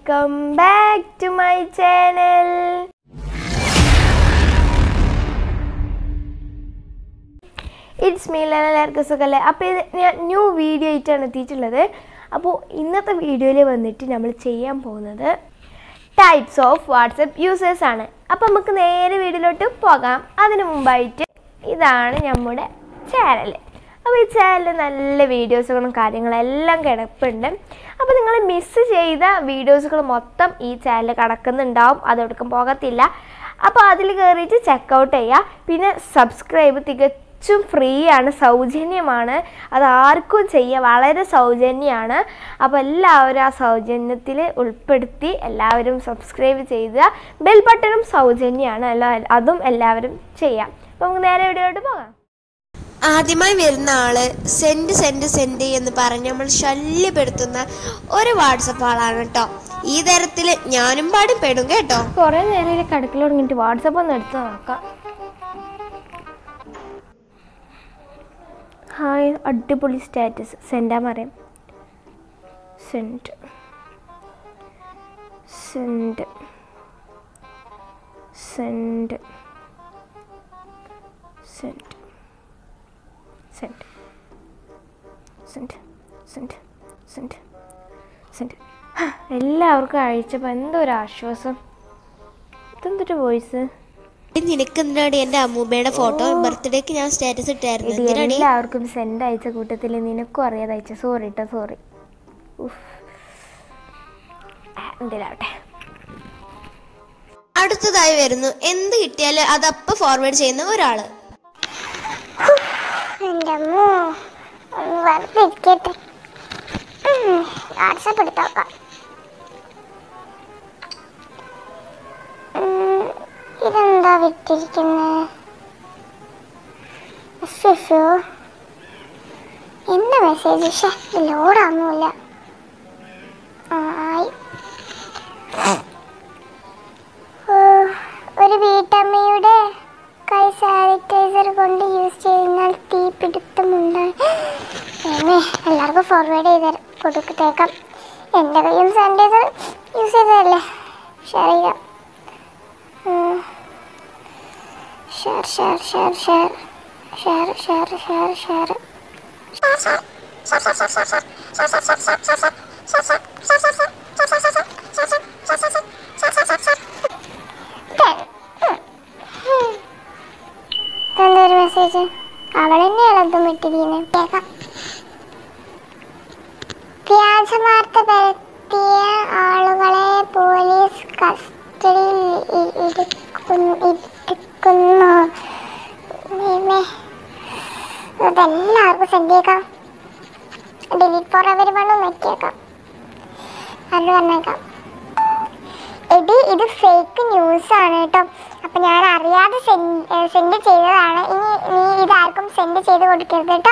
Welcome back to my channel it's me എല്ലാവർക്കും സുഖമല്ലേ അപ്പോൾ ഇത് ഞാൻ ന്യൂ വീഡിയോ ആയിട്ടാണ് എത്തിയിട്ടുള്ളത് അപ്പോൾ ഇന്നത്തെ വീഡിയോയിൽ വന്നിട്ട് നമ്മൾ ചെയ്യാൻ പോകുന്നത് ടൈപ്സ് ഓഫ് വാട്സപ്പ് യൂസേഴ്സ് ആണ് അപ്പോൾ നമുക്ക് നേരെ വീഡിയോയിലോട്ട് പോകാം അതിനു മുമ്പായിട്ട് ഇതാണ് നമ്മുടെ ചാനൽ അപ്പോൾ ഈ ചാനലിൽ നല്ല വീഡിയോസുകളും കാര്യങ്ങളും എല്ലാം കിടപ്പുണ്ട് അപ്പോൾ നിങ്ങൾ മിസ് ചെയ്ത വീഡിയോസുകൾ മൊത്തം ഈ ചാനൽ കിടക്കുന്നുണ്ടാവും അതെവിടേക്കും പോകത്തില്ല അപ്പോൾ അതിൽ കയറിയിട്ട് ചെക്കൗട്ട് ചെയ്യുക പിന്നെ സബ്സ്ക്രൈബ് തികച്ചും ഫ്രീ ആണ് സൗജന്യമാണ് അത് ആർക്കും ചെയ്യുക വളരെ സൗജന്യമാണ് അപ്പോൾ എല്ലാവരും ആ സൗജന്യത്തിൽ ഉൾപ്പെടുത്തി എല്ലാവരും സബ്സ്ക്രൈബ് ചെയ്യുക ബെൽ ബട്ടണും സൗജന്യമാണ് എല്ലാ അതും എല്ലാവരും ചെയ്യാം അപ്പോൾ നമുക്ക് നേരെ വീഡിയോയിലോട്ട് പോകാം ആദ്യമായി വരുന്ന ആള് സെൻഡ് സെൻഡ് സെൻഡ് എന്ന് പറഞ്ഞ് നമ്മൾ ശല്യപ്പെടുത്തുന്ന ഒരു വാട്സപ്പ് ആളാണ് കേട്ടോ ഈ തരത്തിൽ ഞാനും പാടും പെടും കേട്ടോ കുറേ നേരം കടക്കിൽ തുടങ്ങിയിട്ട് വാട്സപ്പ് ഒന്ന് എടുത്ത് നോക്കാം ഹായ് അടിപൊളി സ്റ്റാറ്റസ് സെൻഡാ പറയാം send send send send send send send send send എല്ലാവർക്കും അയച്ചപ്പോൾ എന്തോ ഒരു ആശ്വാസം ഇതെന്തൊരു വോയിസ് നിനക്ക് എന്തിനാടി എന്റെ അമ്മൂമ്മയുടെ ഫോട്ടോ ബർത്ത്ഡേക്ക് ഞാൻ സ്റ്റാറ്റസ് ഇട്ടായിരുന്നു ഇത് എന്തിനാടി എല്ലാവർക്കും സെൻഡ് അയച്ച കൂട്ടത്തിൽ നിനക്കും അറിയാതെ അയച്ച സോറി കേട്ടോ സോറി എന്തിനാവട്ടെ അടുത്തതായി വരുന്നു എന്ത് കിട്ടിയാലും അതപ്പ ഫോർവേഡ് ചെയ്യുന്ന ഒരാള് എൻ്റെ അമ്മോ ഒന്ന് വെറുതെ ഇരിക്കട്ടെ വാട്സാപ്പ് എടുത്ത് നോക്കാം ഉം, ഇതെന്താ വിട്ടിരിക്കുന്നത് ശിശു എന്താ മെസ്സേജ് ഷേ ലോഡാവുന്നില്ല ആയി ഓ, ഒരു വീട്ടമ്മയുടെ കൈ സാനിറ്റൈസർ കൊണ്ട് യൂസ് ചെയ്യുന്നാൽ തീ പിടുത്തമുണ്ടായി ഏമേ എല്ലാവർക്കും ഫോർവേഡ് ചെയ്ത് കൊടുക്കത്തേക്കാം എൻ്റെ കൈയും സാനിറ്റൈസർ യൂസ് ചെയ്തതല്ലേ ഷെയർ ചെയ്യാം ഉം. Share share share share share share share share എന്തൊരു മെസ്സേജ് അവൾ തന്നെയാണ് അതും ഇട്ടിരിക്കുന്നത് കേൾക്കാം വ്യാജ വാർത്ത പരത്തിയ ആളുകളെ പോലീസ് കസ്റ്റഡിയിൽ ഇ- ഇടുക്കുന്നു ഇരിക്കുന്നു ദൈവമേ. ഇതെല്ലാവർക്കും സെൻഡ് ചെയ്യേക്കാം ഡിലീറ്റ് ഫോർ അവർ വേണം നെറ്റിയേക്കാം അത് പറഞ്ഞേക്കാം എടി ഇത് ഫേക്ക് ന്യൂസ് ആണ് കേട്ടോ അപ്പൊ ഞാൻ അറിയാതെ സെൻഡ് ചെയ്തതാണ് ഇനി നീ ഇതാർക്കും സെൻഡ് ചെയ്ത് കൊടുക്കരുത് കേട്ടോ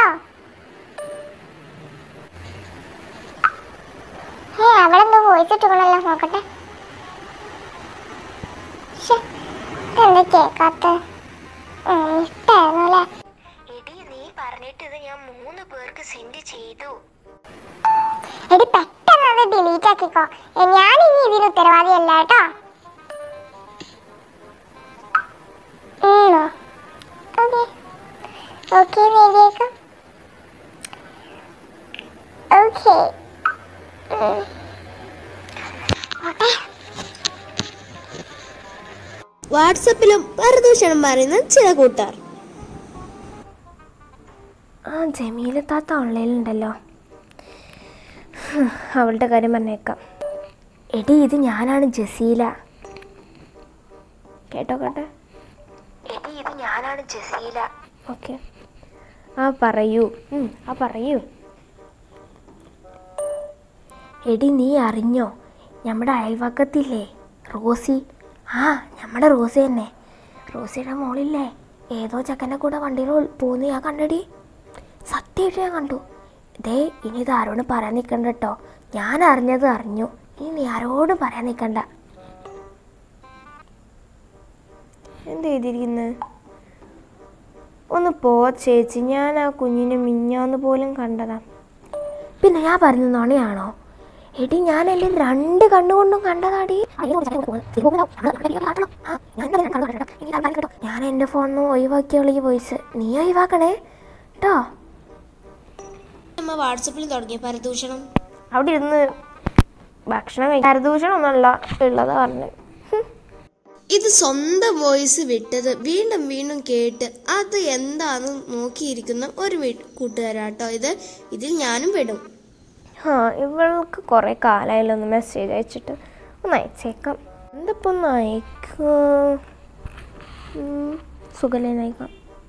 ഏ അവളെന്തോ വോയിസ് ഇട്ടുകൊള്ളല്ലോ നോക്കട്ടെ ശ്ശെ, ഇതെന്താ കേക്കാത്ത ഇഷ്ടായിരുന്നു അല്ലേ എടി നീ പറഞ്ഞിട്ട് ഇത് ഞാൻ മൂന്ന് പേർക്ക് സെൻഡ് ചെയ്തു എടി പെട്ടെന്ന് അത് ഡിലീറ്റ് ആക്കിക്കോ ഏ, ഞാൻ ഇനി ഇതിന് ഉത്തരവാദിയല്ല കേട്ടോ ഓക്കെ ഓക്കെ റെഡിയാക്കാം ഓക്കെ ഓട്ടെ വാട്സപ്പിലും പരദൂഷണം പറയുന്ന ചില കൂട്ടാർ ആ ജമീല താത്ത ഓൺലൈനിലുണ്ടല്ലോ ഹും, അവളുടെ കാര്യം പറഞ്ഞേക്കാം എടി ഇത് ഞാനാണ് ജസീല കേട്ടോ കേട്ടെ എടി ഇത് ഞാനാണ് ജസീല ഓക്കെ ആ പറയൂ ഉം, ആ പറയൂ എടി നീ അറിഞ്ഞോ നമ്മുടെ അയൽവക്കത്തില്ലേ റോസി ആ നമ്മുടെ റോസി തന്നെ റോസിയുടെ മോളില്ലേ ഏതോ ചെക്കൻ്റെ കൂടെ വണ്ടിയിൽ പോകുന്ന ഞാൻ കണ്ടടി സത്യമായിട്ട് ഞാൻ കണ്ടു ദേ ഇനി ഇത് ആരോടും പറയാൻ നിൽക്കണ്ട കേട്ടോ ഞാൻ അറിഞ്ഞത് അറിഞ്ഞു ഇനി നീ ആരോടും പറയാൻ നിൽക്കണ്ട എന്ത് ചെയ്തിരിക്കുന്നത് ഒന്ന് പോ ചേച്ചി ഞാൻ ആ കുഞ്ഞിനെ മിഞ്ഞാന്ന് പോലും കണ്ടതാ പിന്നെ ഞാൻ പറഞ്ഞ നുണയാണോ എടി ഞാൻ എൻ്റെ രണ്ട് കണ്ണുകൊണ്ടും കണ്ടതാടി ഞാൻ എൻ്റെ ഫോണിൽ നിന്ന് ഒഴിവാക്കിയുള്ള ഈ വോയിസ് നീ ഒഴിവാക്കണേ കേട്ടോ അമ്മ വാട്സപ്പിൽ തുടങ്ങിയ പരദൂഷണം അവിടെ ഇരുന്ന് ഭക്ഷണം കഴിക്കാൻ പരദൂഷണമൊന്നുമല്ല ഉള്ളതാ പറഞ്ഞത് ഇത് സ്വന്തം വോയിസ് വിട്ടത് വീണ്ടും വീണ്ടും കേട്ട് അത് എന്താന്ന് നോക്കിയിരിക്കുന്ന ഒരു വീ- കൂട്ടുകാരാട്ടോ ഇത് ഇതിൽ ഞാനും പെടും ആ ഇവൾക്ക് കുറേ കാലമായാലും ഒന്ന് മെസ്സേജ് അയച്ചിട്ട് ഒന്ന് അയച്ചേക്കാം എന്തപ്പോൾ ഒന്ന് അയക്കാം സുഖലേന്ന് അയക്കാം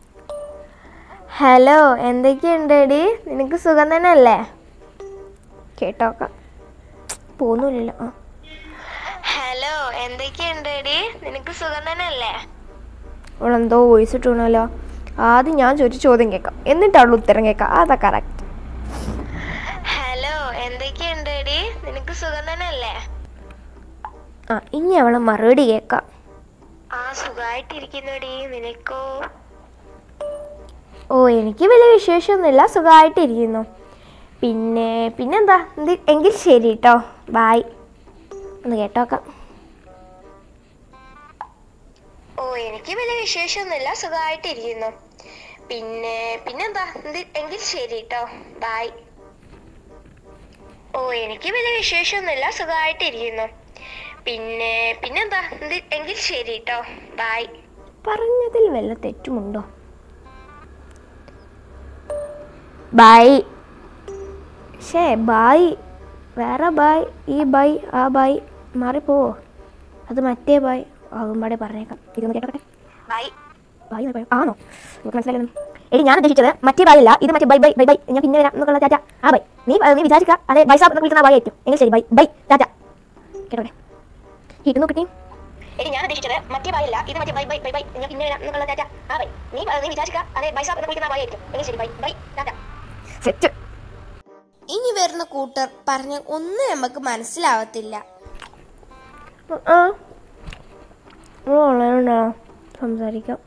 ഹലോ എന്തൊക്കെയുണ്ടെടി നിനക്ക് സുഖം തന്നെ അല്ലേ കേട്ടോക്കാം പോന്നില്ലല്ലോ ആ ഹലോ എന്തൊക്കെയുണ്ടെടി നിനക്ക് സുഖം തന്നെ അല്ലേ അവളെന്തോ വോയിസ് ഇട്ടണല്ലോ ആദ്യം ഞാൻ ചോദിച്ച ചോദ്യം കേൾക്കാം എന്നിട്ട് അവൾ ഉത്തരം കേൾക്കാം അതാ കറക്റ്റ് ഹലോ എന്തൊക്കെയുണ്ടെടി നിനക്ക് സുഖം തന്നെ അല്ലേ ആ ഇനി അവളെ മറുപടി കേൾക്കാം ആ സുഖമായിട്ടിരിക്കുന്നടി നിനക്കോ ഓ എനിക്ക് വലിയ വിശേഷമൊന്നുമില്ല സുഖമായിട്ടിരിക്കുന്നു പിന്നെ പിന്നെന്താ എന്ത് എങ്കിൽ ശരി കേട്ടോ ബായ് ഒന്ന് കേട്ടോക്കാം ഓ എനിക്ക് വലിയ വിശേഷമൊന്നുമില്ല സുഖമായിട്ടിരിക്കുന്നു പിന്നെ പിന്നെന്താ എന്ത് എങ്കിൽ ശരി കേട്ടോ ബായ് ഓ എനിക്ക് വലിയ വിശേഷമൊന്നുമില്ല സുഖമായിട്ടിരിക്കുന്നു പിന്നെ പിന്നെന്താ എന്ത് എങ്കിൽ ശരി കേട്ടോ ബായ് പറഞ്ഞതിൽ വല്ല തെറ്റുമുണ്ടോ ബായ് ഷേ ബായ് വേറെ ബായ് ഈ ബായ് ആ ബായ് മാറിപ്പോവോ അത് മറ്റേ ബായ് അതും പാടെ പറഞ്ഞേക്കാം ഇതൊന്ന് കേട്ടോട്ടെ ബായ് ബായ് എന്ന് പറയാം. ആണോ നമുക്ക് മനസ്സിലായിരുന്നു എടി ഞാൻ ഉദ്ദേശിച്ചത് മറ്റേ ബായ് അല്ല ഇത് മറ്റേ ബൈ ബൈ ബൈ ബൈ ഞാൻ പിന്നെ വരാം എന്നുള്ള ടാറ്റ ആ ബൈ നീ നീ വിചാരിക്കുക അതെ ബൈ സാബ് എന്ന് വിളിക്കുന്ന ബായ് ആയിരിക്കും എങ്കിൽ ശരി ബൈ ബൈ ടാറ്റ കേട്ടോട്ടെ ഇത് നോക്കട്ടെ എടി ഞാൻ ഉദ്ദേശിച്ചത് മറ്റേ ബായ് അല്ല ഇത് മറ്റേ ബൈ ബൈ ബൈ ബൈ ഞാൻ പിന്നെ വരാം എന്നുള്ള ടാറ്റ ആ ബൈ നീ നീ വിചാരിക്കുക അതെ ബൈ സാബ് എന്ന് വിളിക്കുന്ന ബായ് ആയിരിക്കും എങ്കിൽ ശരി ബൈ ബൈ ടാറ്റ സെറ്റ് ഇനി വരുന്ന കൂട്ടർ പറഞ്ഞ ഒന്നും നമുക്ക് മനസ്സിലാവത്തില്ല ആ ഓൺലൈനുണ്ടോ സംസാരിക്കാം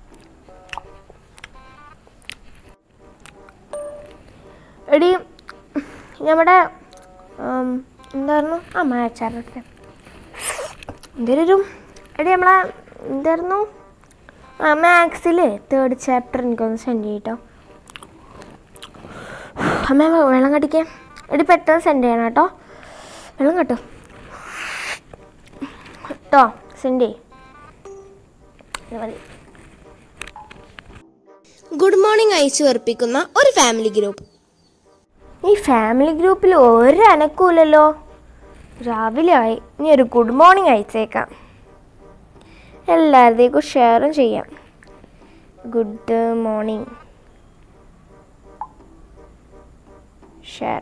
എടി നമ്മുടെ ഉം, എന്തായിരുന്നു ആ മാച്ചാറിട്ട് എന്തൊരു എടി നമ്മളെ എന്തായിരുന്നു ആ മാത്സിൽ തേർഡ് ചാപ്റ്റർ എനിക്കൊന്ന് സെൻഡ് ചെയ്യട്ടോ അമ്മ വെള്ളം കടിക്കേ എടി പെട്ടെന്ന് സെൻഡ് ചെയ്യണം കേട്ടോ വെള്ളം കേട്ടോ കേട്ടോ സെൻഡ് ചെയ് ഇത് മതി ഗുഡ് മോർണിംഗ് അയച്ചു വെറുപ്പിക്കുന്ന ഒരു ഫാമിലി ഗ്രൂപ്പ് ഈ ഫാമിലി ഗ്രൂപ്പിൽ ഒരു അനക്കൂലല്ലോ രാവിലെ ആയി ഇനി ഒരു ഗുഡ് മോർണിംഗ് അയച്ചേക്കാം എല്ലാവരുടേക്കും ഷെയറും ചെയ്യാം ഗുഡ് മോർണിംഗ് ഷെയർ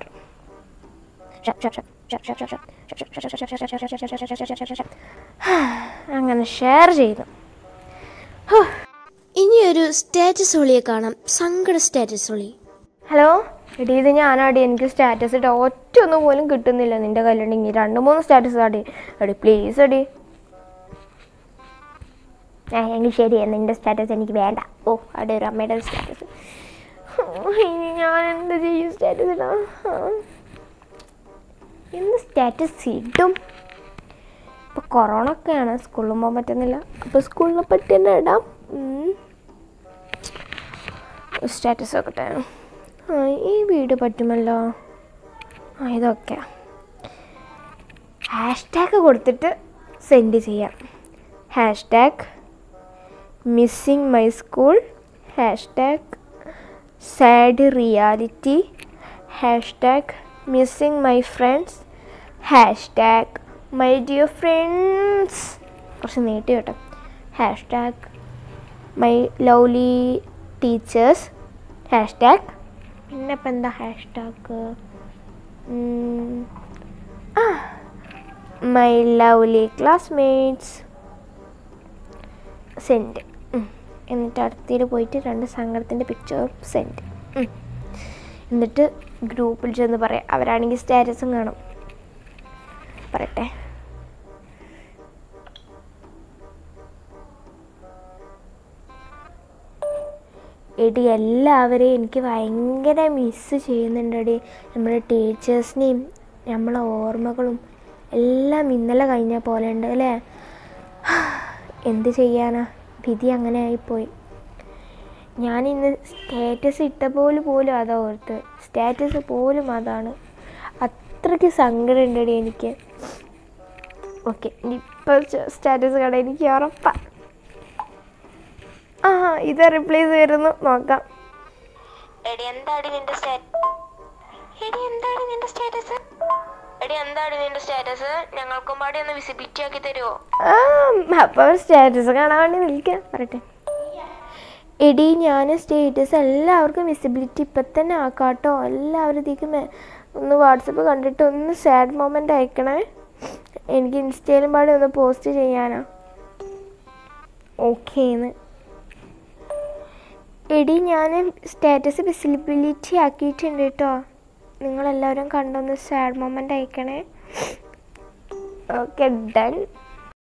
അങ്ങനെ ഷെയർ ചെയ്തു ഇനി ഒരു സ്റ്റാറ്റസ് ഒളിയെ കാണാം സങ്കട സ്റ്റാറ്റസ് ഒളി ഹലോ എടി ഇത് ഞാനാടി എനിക്ക് സ്റ്റാറ്റസ് ഇട്ട ഒറ്റ ഒന്നും പോലും കിട്ടുന്നില്ല നിന്റെ കയ്യിലുണ്ടെങ്കിൽ രണ്ട് മൂന്ന് സ്റ്റാറ്റസ് ആടി എടി പ്ലീസ് എടി ആ എങ്കിൽ ശരി നിന്റെ സ്റ്റാറ്റസ് എനിക്ക് വേണ്ട ഓ അവിടെ ഒരു അമ്മയുടെ സ്റ്റാറ്റസ് ഇനി ഞാൻ എന്ത് ചെയ്യും സ്റ്റാറ്റസ് ഇടാം ആ. എന്ത് സ്റ്റാറ്റസ് ഇടും ഇപ്പോൾ കൊറോണ ഒക്കെയാണ് സ്കൂളിൽ പോകാൻ പറ്റുന്നില്ല അപ്പോൾ സ്കൂളിനെ പറ്റി തന്നെ ഇടാം സ്റ്റാറ്റസ് ഒക്കെ ആ ഈ വീഡിയോ പറ്റുമല്ലോ ആ ഇതൊക്കെ ഹാഷ്ടാഗ് കൊടുത്തിട്ട് സെൻഡ് ചെയ്യാം hashtag missing my school hashtag sad reality hashtag missing my friends hashtag my dear friends കുറച്ച് നീട്ടി കേട്ടോ hashtag my lovely teachers hashtag പിന്നെ ഇപ്പം എന്താ ഹാഷ്ടാഗ് ആ മൈ ലവ്ലി ക്ലാസ്മേറ്റ്സ് സെൻഡ് എന്നിട്ട് അടുത്തതിൽ പോയിട്ട് രണ്ട് സങ്കടത്തിൻ്റെ പിക്ചർ സെൻഡ് എന്നിട്ട് ഗ്രൂപ്പിൽ ചെന്ന് പറയാം അവരാണെങ്കിൽ സ്റ്റാറ്റസും കാണും പറയട്ടെ എടി എല്ലാവരെയും എനിക്ക് ഭയങ്കര മിസ്സ് ചെയ്യുന്നുണ്ടെടി നമ്മുടെ ടീച്ചേഴ്സിനെയും നമ്മളെ ഓർമ്മകളും എല്ലാം ഇന്നലെ കഴിഞ്ഞ പോലെ ഉണ്ട് അല്ലേ എന്ത് ചെയ്യാനാ വിധി അങ്ങനെ ആയിപ്പോയി ഞാൻ ഇന്ന് സ്റ്റാറ്റസ് ഇട്ട പോലെ പോലും അതാ ഓർത്ത് സ്റ്റാറ്റസ് പോലും അതാണ് അത്രയ്ക്ക് സങ്കടം ഉണ്ടടി എനിക്ക് ഓക്കെ ഇപ്പോൾ സ്റ്റാറ്റസ് കട എനിക്ക് ഉറപ്പാ ആ ഇത് റിപ്ലൈസ് വരുന്നു നോക്കാം എടി എന്താടി നിന്റെ സ്റ്റാറ്റസ് എടി എന്താടി നിന്റെ സ്റ്റാറ്റസ് എടി എന്താടി നിന്റെ സ്റ്റാറ്റസ് ഞങ്ങൾക്കും പാടി ഒന്ന് വിസിബിലിറ്റി ആക്കി തരുമോ ആ അപ്പോൾ സ്റ്റാറ്റസ് കാണാൻ വേണ്ടി നിൽക്കാം പറയട്ടെ എടി ഞാൻ സ്റ്റേറ്റസ് എല്ലാവർക്കും വിസിബിലിറ്റി ഇപ്പം തന്നെ ആക്കാട്ടോ എല്ലാവരും ഇതിലേക്ക് മെ- ഒന്ന് വാട്സപ്പ് കണ്ടിട്ട് ഒന്ന് സാഡ് മൊമെൻ്റ് അയക്കണേ എനിക്ക് ഇൻസ്റ്റയിലും പാടി ഒന്ന് പോസ്റ്റ് ചെയ്യാനാ ഓക്കേന്ന് എടി ഞാൻ സ്റ്റാറ്റസ് വിസിബിലിറ്റി ആക്കിയിട്ടുണ്ട് കേട്ടോ നിങ്ങളെല്ലാവരും കണ്ടൊന്ന് സാഡ് മൊമെൻ്റ് അയക്കണേ ഓക്കെ ഡൺ